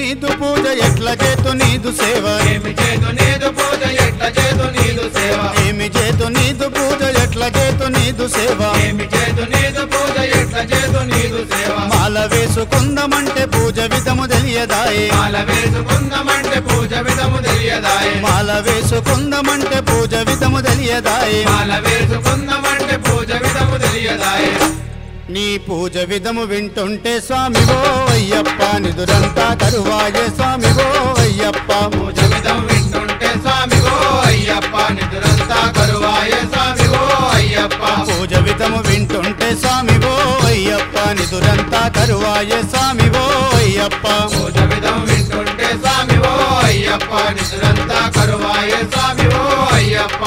నీదు పూజ ఎట్ల చేతు నీదు సేవ ఏమి చేతు నీదు పూజ ఎట్ల చేతు నీదు సేవ ఏమి చేతు నీదు పూజ ఎట్ల చేతు నీదు సేవ ఏమి చేతు నీదు పూజ ఎట్ల చేతు నీదు సేవ మాల వేసుకుందమంటే పూజ విధము తెలియదాయే మాల వేసుకుందమంటే పూజ విధము తెలియదాయే మాల వేసుకుందమంటే పూజ విధము తెలియదాయే మాల వేసుకుందమంటే పూజ విధము తెలియదాయే నీ పూజ విధము వింటుంటే స్వామి ఓ అయ్యప్ప నిదురంతా కరువాయే స్వామి ఓ అయ్యప్ప పూజ విధం వింటుంటే స్వామి ఓ అయ్యప్ప నిదురంతా కరువాయ స్వామి ఓ అయ్యప్ప పూజ విధము వింటుంటే స్వామి ఓ అయ్యప్ప నిదురంతా కరువాయే స్వామి ఓ అయ్యప్ప పూజ విధం వింటుంటే స్వామి ఓ అయ్యప్ప నిదురంతా కరువాయ స్వామి ఓ అయ్యప్ప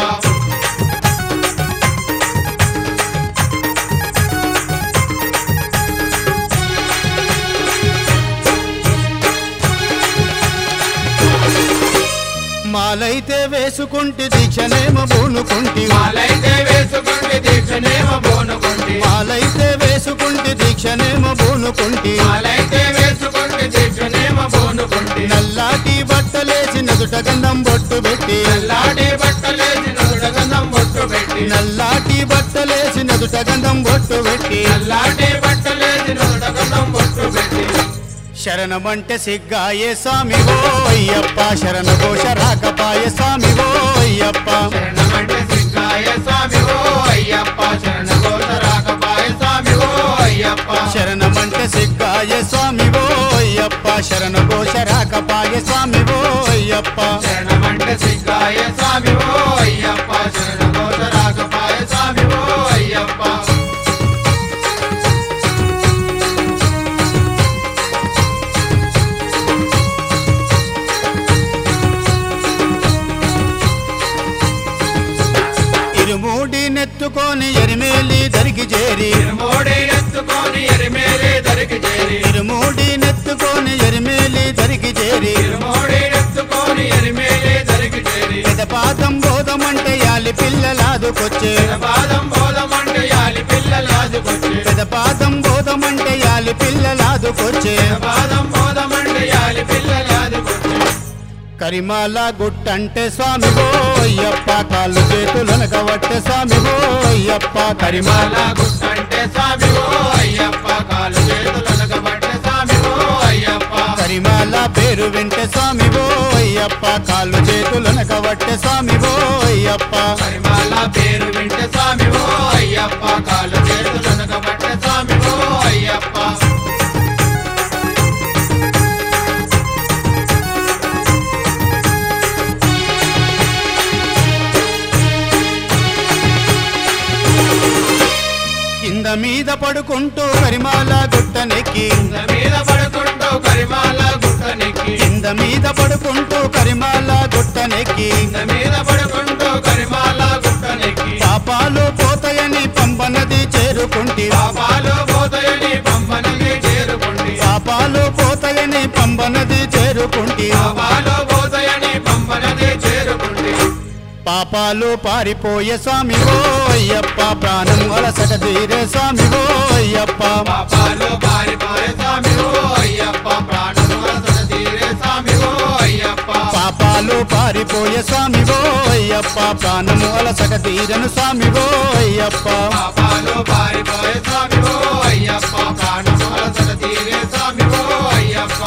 మాలైతే వేసుకుంటి దీక్షనేమో బూనుకుంటి మాలైతే వేసుకుంటే దీక్షనేమో బోనుకుంటి మాలైతే వేసుకుంటి దీక్షనేమో బూనుకుంటి మాలైతే వేసుకుంటే దీక్షనేమో బోనుకుంటి నల్లాటి బట్టలేసి నదుట గంధం బొట్టు పెట్టి నల్లాటి బట్టలేసి నుడగంధం బొట్టు పెట్టి నల్లాటి బట్టలేసి నదుట గంధం బొట్టు పెట్టి నల్లాటి బట్టలేసి నుడగంధం బొట్టు పెట్టి శరణమంటే సిగ్గాయే స్వామి ఓ అయ్యప్ప శరణ ఘోష రాకపాయ స్వామి ఓ అయ్యప్ప శరణమంటే సిద్ధాయ స్వామి ఓ అయ్యప్ప శరణ ఘోష రాకపాయ స్వామి ఓ అయ్యప్ప శరణమంటే సిగ్గాయ స్వామి ఓ అయ్యప్ప శరణ ఘోష రాకపాయ స్వామి ఓ అయ్యప్ప శరణమంటే సిద్ధాయ స్వామి ఓ అయ్యప్ప శరణ ఘోష రాకపాయ స్వామి ఓ అయ్యప్ప ఇరుమూడి నెత్తుకొని ఎరిమేలి దరికి చేరి మోడీ ఎత్తుకొని ఎరిమేలి దరికి చేరి ఇరుమూడి నెత్తుకొని ఎరిమేలి దరికి చేరి మోడీ ఎత్తుకొని ఎరిమేలి దరికి చేరి పెదపాదం బోధమంటే యాలి పిల్లలాదుకొచ్చే పాదం బోధమంటే యాలి పిల్లలాదుకొచ్చి పెదపాదం బోధమంటే యాలి పిల్లలాదుకొచ్చే పాదం బోధమంటే యాలి పిల్లలాదుకొచ్చి కరిమాల గుట్టంటే స్వామి ఓ అయ్యప్ప కాళ్ళు చేతులను కవట్టే స్వామి ఓ అయ్యప్ప కరిమాల మాల గుట్టంటే స్వామి ఓ అయ్యప్ప కాలు చేతులను కబట్టే స్వామి ఓ అయ్యప్ప కరిమాల పేరు వింటే స్వామి ఓ అయ్యప్ప కాళ్ళు చేతులను కవట్టే స్వామి ఓ అయ్యప్ప పరిమాల పేరు వింటే స్వామి ఓ అయ్యప్ప కాలు చేతులను కబట్టే స్వామి ఓ అయ్యప్ప కింద మీద పడుకుంటూ కరిమాల గుట్టనెక్కి కింద మీద పడుకుంటూ పరిమాల గుట్టనెక్కి కింద మీద పడుకుంటూ కరిమాల గుట్టనెక్కి కింద మీద పడుకుంటూ పరిమాల గుట్టనెక్కి పాపాలు పోతాయని పంపనది చేరుకుంటి పాపాలు పోతాయని పంపనకి చేరుకుంటి పాపాలు పోతాయని పంపనది చేరుకుంటి పాపాలు పోతాయని పంపనకి చేరుకుంటి పాపాలు పారిపోయే స్వామి ఓ అయ్యప్ప ప్రాణం అలసట తీరే స్వామి ఓ అయ్యప్ప పాపాలు పారిపోయే స్వామి ఓ అయ్యప్ప ప్రాణము అలసట తీరే స్వామి ఓ అయ్యప్ప పాపాలు పారిపోయే స్వామి ఓ అయ్యప్ప ప్రాణము అలసట తీరను స్వామి ఓ అయ్యప్ప పాపాలు పారిపోయే స్వామి ఓ అయ్యప్ప ప్రాణము అలసట తీరే స్వామి ఓ అయ్యప్ప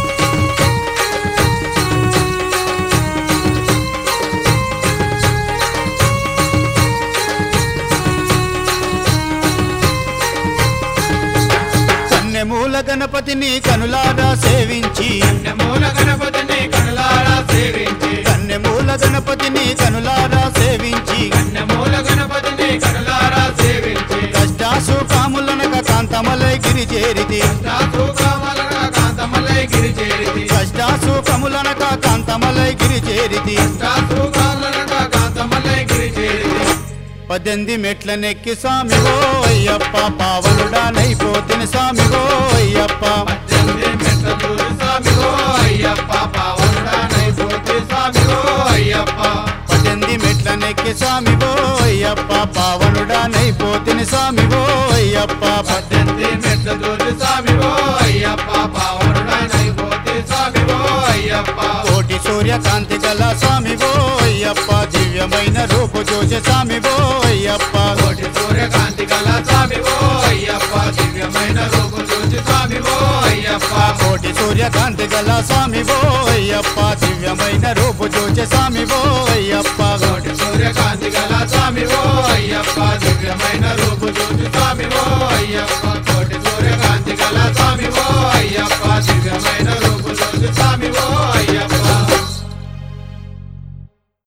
కన్నెమూల గణపతిని కనులారా సేవించి మూల గణపతిని కనులారా సేవించి కన్నెమూల గణపతిని కనులారా సేవించి మూల గణపతిని కనులారా సేవించి కష్టాసు కాములనక కాంతమలై గిరి చేరితి దాసు కామలన కాంతమలై గిరి చేరితి కష్టాసు కములనక కాంతమలై గిరి చేరితి దాసు కామలన కాంతమలై గిరి చేరితి పద్దెనిమిది మెట్ల నెక్కి స్వామి ఓ అయ్యప్ప పావనుడా నైపోతిని స్వామి ఓ అయ్యప్ప పద్దెనిమిది మెట్ల దూరి స్వామి ఓ అయ్యప్ప పావనుడా నైపోతి స్వామి ఓ అయ్యప్ప పద్దెనిమిది మెట్ల నెక్కి స్వామి ఓ అయ్యప్ప పావనుడా నైపోతిని స్వామి ఓ అయ్యప్ప పద్దెనిమిది మెట్ల దూరి స్వామి ఓ అయ్యప్ప పావనుడా నైపోతి స్వామి ఓ సూర్యకాంతి గల స్వామి ఓ అయ్యప్ప దివ్యమైన రూపు చూసే స్వామి ఓ అయ్యప్ప కోటి సూర్యకాంతి గల స్వామి ఓ అయ్యప్ప దివ్యమైన రూపు చూసి స్వామి ఓ అయ్యప్ప కోటి సూర్యకాంతి గల స్వామి ఓ అయ్యప్ప దివ్యమైన రూపు చూసే స్వామి ఓ అయ్యప్ప కోటి సూర్యకాంతి గల స్వామి ఓ అయ్యప్ప దివ్యమైన రూపు చూసి స్వామి ఓ అయ్యప్ప